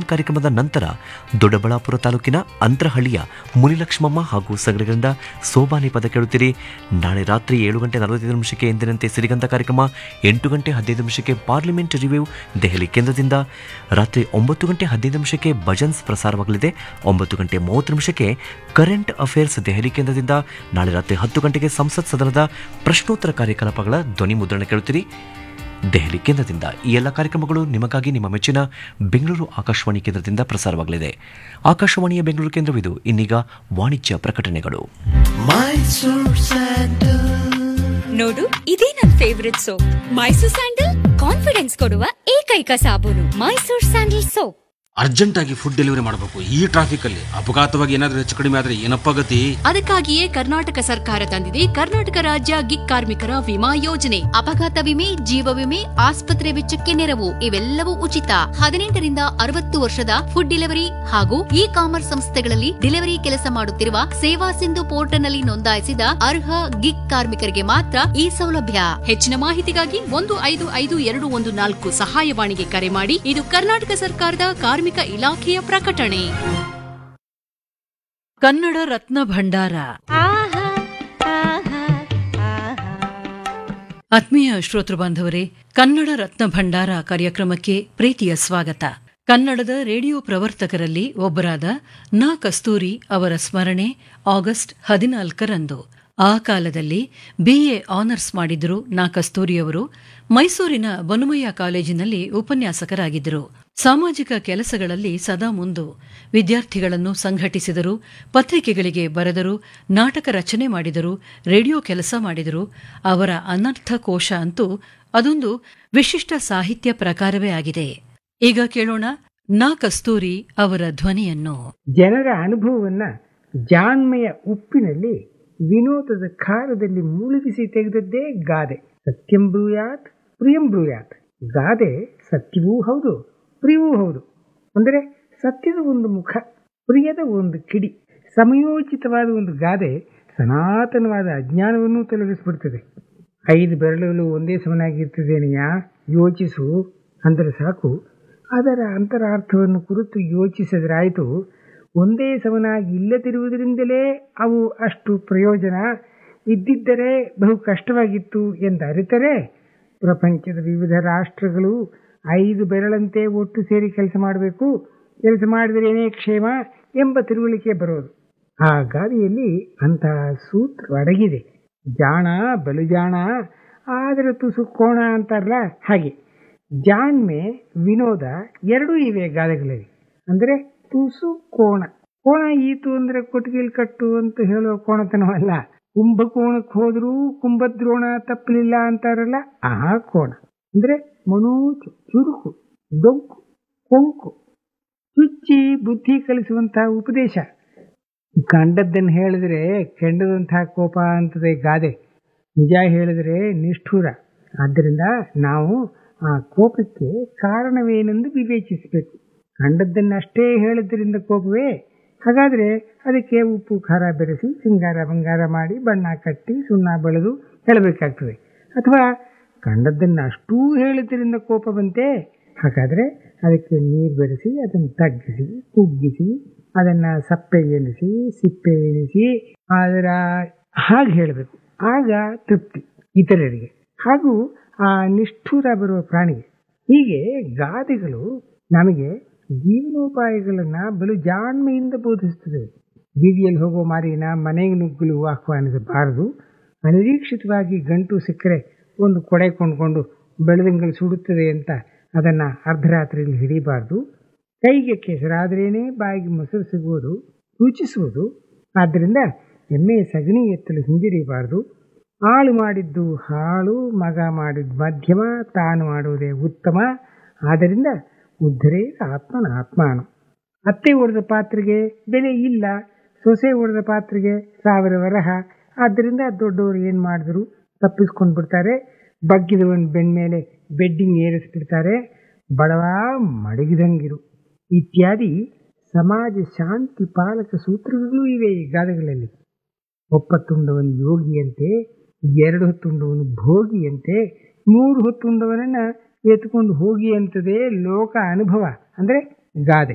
ಕಾರ್ಯಕ್ರಮದ ನಂತರ ದೊಡ್ಡಬಳ್ಳಾಪುರ ತಾಲೂಕಿನ ಅಂತರಹಳ್ಳಿಯ ಮುನಿಲಕ್ಷ್ಮಮ್ಮ ಹಾಗೂ ಸಂಗಡಿಗರಿಂದ ಸೋಬಾನಿ ಪದ ಕೇಳುತ್ತೀರಿ ನಾಳೆ ರಾತ್ರಿ ಏಳು ಗಂಟೆ ನಲವತ್ತೈದು ನಿಮಿಷಕ್ಕೆ ಎಂದಿನಂತೆ ಸಿರಿಗಂಧ ಕಾರ್ಯಕ್ರಮ ಎಂಟು ಗಂಟೆ ಹದಿನೈದು ನಿಮಿಷಕ್ಕೆ ಪಾರ್ಲಿಮೆಂಟ್ ರಿವ್ಯೂ ದೆಹಲಿ ಕೇಂದ್ರದಿಂದ ರಾತ್ರಿ ಒಂಬತ್ತು ಗಂಟೆ ಹದಿನೈದು ನಿಮಿಷಕ್ಕೆ ಭಜನ್ಸ್ ಪ್ರಸಾರವಾಗಲಿದೆ ಒಂಬತ್ತು ಗಂಟೆ ಮೂವತ್ತು ನಿಮಿಷಕ್ಕೆ ಕರೆಂಟ್ ಅಫೇರ್ಸ್ ದೆಹಲಿ ಕೇಂದ್ರದಿಂದ ನಾಳೆ ರಾತ್ರಿ ಹತ್ತು ಗಂಟೆಗೆ ಸಂಸತ್ ಸದನದ ಪ್ರಶ್ನೋತ್ತರ ಕಾರ್ಯಕಲಾಪಗಳ ಧ್ವನಿ ಮುದ್ರಣ ಕೇಳುತ್ತೀರಿ ದೆಹಲಿ ಕೇಂದ್ರದಿಂದ ಈ ಎಲ್ಲ ಕಾರ್ಯಕ್ರಮಗಳು ನಿಮಗಾಗಿ ನಿಮ್ಮ ಮೆಚ್ಚಿನ ಬೆಂಗಳೂರು ಆಕಾಶವಾಣಿ ಕೇಂದ್ರದಿಂದ ಪ್ರಸಾರವಾಗಲಿದೆ ಆಕಾಶವಾಣಿಯ ಬೆಂಗಳೂರು ಕೇಂದ್ರವಿದು ಇನ್ನೀಗ ವಾಣಿಜ್ಯ ಪ್ರಕಟಣೆಗಳು ನೋಡು ಇದೇ ನನ್ favourite soap Mysore sandal confidence ಕೊಡುವ ಏಕೈಕ ಸಾಬೂನು ಮೈಸೂರ್ ಸ್ಯಾಂಡಲ್ ಸೋಪ್ ಅರ್ಜೆಂಟ್ ಆಗಿ ಫುಡ್ ಡೆಲಿವರಿ ಮಾಡಬೇಕು ಈ ಟ್ರಾಫಿಕ್ ಅಲ್ಲಿ ಅಪಘಾತವಾಗಿ ಏನಾದ್ರೂ ಹೆಚ್ಚು ಕಡಿಮೆ ಆದ್ರೆ ಏನಪ್ಪ ಗತಿ ಅದಕ್ಕಾಗಿಯೇ ಕರ್ನಾಟಕ ಸರ್ಕಾರ ತಂದಿದೆ ಕರ್ನಾಟಕ ರಾಜ್ಯ ಗಿಗ್ ಕಾರ್ಮಿಕರ ವಿಮಾ ಯೋಜನೆ ಅಪಘಾತ ವಿಮೆ ಜೀವ ವಿಮೆ ಆಸ್ಪತ್ರೆ ವೆಚ್ಚಕ್ಕೆ ನೆರವು ಇವೆಲ್ಲವೂ ಉಚಿತ ಹದಿನೆಂಟರಿಂದ ಅರವತ್ತು ವರ್ಷದ ಫುಡ್ ಡೆಲಿವರಿ ಹಾಗೂ ಇ ಕಾಮರ್ಸ್ ಸಂಸ್ಥೆಗಳಲ್ಲಿ ಡೆಲಿವರಿ ಕೆಲಸ ಮಾಡುತ್ತಿರುವ ಸೇವಾ ಸಿಂಧು ಪೋರ್ಟಲ್ನಲ್ಲಿ ನೋಂದಾಯಿಸಿದ ಅರ್ಹ ಗಿಗ್ ಕಾರ್ಮಿಕರಿಗೆ ಮಾತ್ರ ಈ ಸೌಲಭ್ಯ ಹೆಚ್ಚಿನ ಮಾಹಿತಿಗಾಗಿ ಒಂದು ಐದು ಐದು ಎರಡು ಒಂದು ನಾಲ್ಕು ಸಹಾಯವಾಣಿಗೆ ಕರೆ ಮಾಡಿ ಇದು ಕರ್ನಾಟಕ ಸರ್ಕಾರದ ಕಾರ್ಮಿಕ ಇಲಾಖೆಯ ಪ್ರಕಟಣೆ ಕನ್ನಡ ರತ್ನ ಭಂಡಾರ ಆತ್ಮೀಯ ಶ್ರೋತೃ ಬಾಂಧವರೇ ಕನ್ನಡ ರತ್ನ ಭಂಡಾರ ಕಾರ್ಯಕ್ರಮಕ್ಕೆ ಪ್ರೀತಿಯ ಸ್ವಾಗತ ಕನ್ನಡದ ರೇಡಿಯೋ ಪ್ರವರ್ತಕರಲ್ಲಿ ಒಬ್ಬರಾದ ನಾ ಕಸ್ತೂರಿ ಅವರ ಸ್ಮರಣೆ ಆಗಸ್ಟ್ ಹದಿನಾಲ್ಕರಂದು ಆ ಕಾಲದಲ್ಲಿ ಬಿಎ ಆನರ್ಸ್ ಮಾಡಿದ್ರು ನಾ ಕಸ್ತೂರಿಯವರು ಮೈಸೂರಿನ ಬನುಮಯ್ಯ ಕಾಲೇಜಿನಲ್ಲಿ ಉಪನ್ಯಾಸಕರಾಗಿದ್ದರು ಸಾಮಾಜಿಕ ಕೆಲಸಗಳಲ್ಲಿ ಸದಾ ಮುಂದು ವಿದ್ಯಾರ್ಥಿಗಳನ್ನು ಸಂಘಟಿಸಿದರು ಪತ್ರಿಕೆಗಳಿಗೆ ಬರೆದರು ನಾಟಕ ರಚನೆ ಮಾಡಿದರು ರೇಡಿಯೋ ಕೆಲಸ ಮಾಡಿದರು ಅವರ ಅನರ್ಥ ಕೋಶ ಅಂತೂ ಅದೊಂದು ವಿಶಿಷ್ಟ ಸಾಹಿತ್ಯ ಪ್ರಕಾರವೇ ಆಗಿದೆ ಈಗ ಕೇಳೋಣ ನಾ ಕಸ್ತೂರಿ ಅವರ ಧ್ವನಿಯನ್ನು ಜನರ ಅನುಭವವನ್ನ ಜಾಣ್ಮೆಯ ಉಪ್ಪಿನಲ್ಲಿ ವಿನೋದದ ಖಾರದಲ್ಲಿ ಮುಳುಗಿಸಿ ತೆಗೆದದ್ದೇ ಗಾದೆ ಸತ್ಯಂ ಬ್ರೂಯಾತ್ ಪ್ರಿಯಂ ಬ್ರೂಯಾತ್ ಗಾದೆ ಸತ್ಯವೂ ಹೌದು ಪ್ರಿಯವೂ ಹೌದು ಅಂದರೆ ಸತ್ಯದ ಒಂದು ಮುಖ ಪ್ರಿಯದ ಒಂದು ಕಿಡಿ ಸಮಯೋಚಿತವಾದ ಒಂದು ಗಾದೆ ಸನಾತನವಾದ ಅಜ್ಞಾನವನ್ನು ತೊಲಗಿಸ್ಬಿಡ್ತದೆ ಐದು ಬೆರಳುಗಳು ಒಂದೇ ಸಮನಾಗಿರ್ತದೇನೆಯ ಯೋಚಿಸು ಅಂದರೆ ಸಾಕು ಅದರ ಅಂತರಾರ್ಥವನ್ನು ಕುರಿತು ಯೋಚಿಸಿದ್ರಾಯಿತು ಒಂದೇ ಸಮನಾಗಿ ಇಲ್ಲದಿರುವುದರಿಂದಲೇ ಅವು ಅಷ್ಟು ಪ್ರಯೋಜನ ಇದ್ದಿದ್ದರೆ ಬಹು ಕಷ್ಟವಾಗಿತ್ತು ಎಂದು ಅರಿತರೆ ಪ್ರಪಂಚದ ವಿವಿಧ ರಾಷ್ಟ್ರಗಳು ಐದು ಬೆರಳಂತೆ ಒಟ್ಟು ಸೇರಿ ಕೆಲಸ ಮಾಡಬೇಕು ಕೆಲಸ ಮಾಡಿದರೇನೇ ಕ್ಷೇಮ ಎಂಬ ತಿಳುವಳಿಕೆ ಬರೋದು ಆ ಗಾದಿಯಲ್ಲಿ ಅಂತಹ ಸೂತ್ರ ಅಡಗಿದೆ ಜಾಣ ಬಲು ಜಾಣ ಆದರೆ ತುಸು ಕೋಣ ಅಂತಾರಲ್ಲ ಹಾಗೆ ಜಾಣ್ಮೆ ವಿನೋದ ಎರಡೂ ಇವೆ ಗಾದೆಗಳಲ್ಲಿ ಅಂದರೆ ತುಸು ಕೋಣ ಕೋಣ ಈತು ಅಂದ್ರೆ ಕೊಟ್ಟಿಗೆಲ್ ಕಟ್ಟು ಅಂತ ಹೇಳೋ ಕೋಣತನವಲ್ಲ ಕುಂಭಕೋಣಕ್ಕೆ ಹೋದ್ರೂ ಕುಂಭದ್ರೋಣ ತಪ್ಪಲಿಲ್ಲ ಅಂತಾರಲ್ಲ ಆ ಕೋಣ ಅಂದ್ರೆ ಮನೋಜು ಚುರುಕು ಡೊಂಕು ಕೊಂಕು ಚುಚ್ಚಿ ಬುದ್ಧಿ ಕಲಿಸುವಂತಹ ಉಪದೇಶ ಕಂಡದ್ದನ್ನು ಹೇಳಿದ್ರೆ ಕೆಂಡದಂತಹ ಕೋಪ ಅಂತದೆ ಗಾದೆ ನಿಜ ಹೇಳಿದ್ರೆ ನಿಷ್ಠೂರ ಆದ್ದರಿಂದ ನಾವು ಆ ಕೋಪಕ್ಕೆ ಕಾರಣವೇನೆಂದು ವಿವೇಚಿಸಬೇಕು ಕಂಡದ್ದನ್ನಷ್ಟೇ ಹೇಳಿದ್ರಿಂದ ಕೋಪವೇ ಹಾಗಾದ್ರೆ ಅದಕ್ಕೆ ಉಪ್ಪು ಖಾರ ಬೆರೆಸಿ ಸಿಂಗಾರ ಬಂಗಾರ ಮಾಡಿ ಬಣ್ಣ ಕಟ್ಟಿ ಸುಣ್ಣ ಬೆಳೆದು ಹೇಳಬೇಕಾಗ್ತದೆ ಅಥವಾ ಕಂಡದ್ದನ್ನು ಅಷ್ಟೂ ಹೇಳಿದ್ರಿಂದ ಕೋಪ ಬಂತೆ ಹಾಗಾದ್ರೆ ಅದಕ್ಕೆ ನೀರು ಬೆರೆಸಿ ಅದನ್ನು ತಗ್ಗಿಸಿ ಕುಗ್ಗಿಸಿ ಅದನ್ನು ಸಪ್ಪೆ ಎನಿಸಿ ಸಿಪ್ಪೆ ಎನಿಸಿ ಅದರ ಹಾಗೆ ಹೇಳಬೇಕು ಆಗ ತೃಪ್ತಿ ಇತರರಿಗೆ ಹಾಗೂ ಆ ನಿಷ್ಠೂರ ಬರುವ ಪ್ರಾಣಿಗೆ ಹೀಗೆ ಗಾದೆಗಳು ನಮಗೆ ಜೀವನೋಪಾಯಗಳನ್ನ ಬಲು ಜಾಣ್ಮೆಯಿಂದ ಬೋಧಿಸುತ್ತದೆ ಬೀದಿಯಲ್ಲಿ ಹೋಗೋ ಮಾರಿನ ಮನೆಗೆ ನುಗ್ಗಲು ಆಹ್ವಾನಿಸಬಾರದು ಅನಿರೀಕ್ಷಿತವಾಗಿ ಗಂಟು ಸಿಕ್ಕರೆ ಒಂದು ಕೊಡೆ ಕೊಂಡ್ಕೊಂಡು ಬೆಳದಿಂಗಳು ಸುಡುತ್ತದೆ ಅಂತ ಅದನ್ನ ಅರ್ಧರಾತ್ರಿಯಲ್ಲಿ ಹಿಡಿಬಾರ್ದು ಕೈಗೆ ಕೆಸರಾದ್ರೇನೆ ಬಾಯಿಗೆ ಮೊಸರು ಸಿಗುವುದು ಸೂಚಿಸುವುದು ಆದ್ದರಿಂದ ಎಮ್ಮೆ ಸಗಣಿ ಎತ್ತಲು ಹಿಂದಿರಿಬಾರದು ಆಳು ಮಾಡಿದ್ದು ಹಾಳು ಮಗ ಮಾಡಿದ್ದು ಮಧ್ಯಮ ತಾನು ಮಾಡುವುದೇ ಉತ್ತಮ ಆದ್ದರಿಂದ ಉದ್ಧರೇ ಆತ್ಮನ ಆತ್ಮಾನು ಅತ್ತೆ ಹೊಡೆದ ಪಾತ್ರೆಗೆ ಬೆಲೆ ಇಲ್ಲ ಸೊಸೆ ಹೊಡೆದ ಪಾತ್ರೆಗೆ ಸಾವಿರ ವರಹ ಆದ್ದರಿಂದ ದೊಡ್ಡವರು ಏನು ಮಾಡಿದ್ರು ತಪ್ಪಿಸ್ಕೊಂಡು ಬಿಡ್ತಾರೆ ಬಗ್ಗಿದವನ್ ಬೆಣ್ಮೇಲೆ ಬೆಡ್ಡಿಂಗ್ ಏರಿಸ್ಬಿಡ್ತಾರೆ ಬಡವ ಮಡಗಿದಂಗಿರು ಇತ್ಯಾದಿ ಸಮಾಜ ಶಾಂತಿ ಪಾಲಕ ಸೂತ್ರಗಳು ಇವೆ ಈ ಗಾದೆಗಳಲ್ಲಿ ಒಪ್ಪತ್ತುಂಡವನು ಯೋಗಿಯಂತೆ ಎರಡು ಹೊತ್ತುಂಡವನು ಭೋಗಿಯಂತೆ ಮೂರು ಹೊತ್ತುಂಡವನನ್ನ ಎತ್ಕೊಂಡು ಹೋಗಿ ಅಂತದೇ ಲೋಕ ಅನುಭವ ಅಂದ್ರೆ ಗಾದೆ